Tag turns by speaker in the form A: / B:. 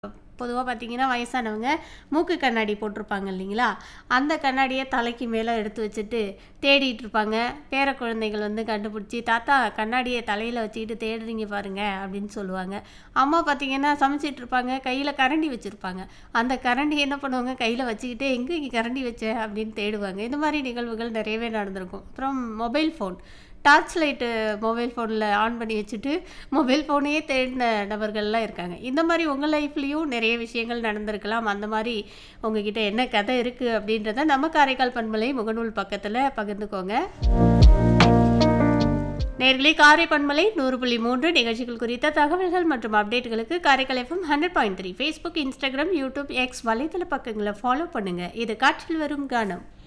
A: பொதுவா பார்த்தீங்கன்னா, வயசானவங்க மூக்கு கண்ணாடி போட்டிருப்பாங்க இல்லைங்களா? அந்த கண்ணாடிய தலைக்கு மேல எடுத்து வச்சுட்டு தேடிட்டு இருப்பாங்க. பேர குழந்தைகள் வந்து கண்டுபிடிச்சு, "தாத்தா கண்ணாடிய தலையில வச்சுக்கிட்டு தேடுறீங்க பாருங்க" அப்படின்னு சொல்லுவாங்க. அம்மா பார்த்தீங்கன்னா, சமைச்சிட்டு இருப்பாங்க. கையில கரண்டி வச்சிருப்பாங்க. அந்த கரண்டிய என்ன பண்ணுவாங்க, கையில வச்சுக்கிட்டே, "எங்க இங்க கரண்டி வச்ச?" அப்படின்னு தேடுவாங்க. இந்த மாரி நிகழ்வுகள் நிறையவே நடந்திருக்கும். அப்புறம் mobile phone. Torch light mobile ஃபோன்ல ஆன் பண்ணி வச்சுட்டு, மொபைல் ஃபோனையே தேடின நபர்கள்லாம் இருக்காங்க. இந்த மாரி உங்க லைஃப்லயும் நிறைய விஷயங்கள் நடந்திருக்கலாம். அந்த மாரி உங்ககிட்ட என்ன கதை இருக்கு அப்படின்றத நம்ம காரைக்கால் பண்பலை முகநூல் பக்கத்துல பகிர்ந்துக்கோங்க. நேயர்களே காரை பண்பலை 100.3 நிகழ்ச்சிகள் குறித்த தகவல்கள் மற்றும் அப்டேட்டுகளுக்கு Karaikal FM 100.3 Facebook, Instagram, YouTube, X வலைத்தள பக்கங்கள ஃபாலோ பண்ணுங்க. இது காற்றில் வரும் கானம்.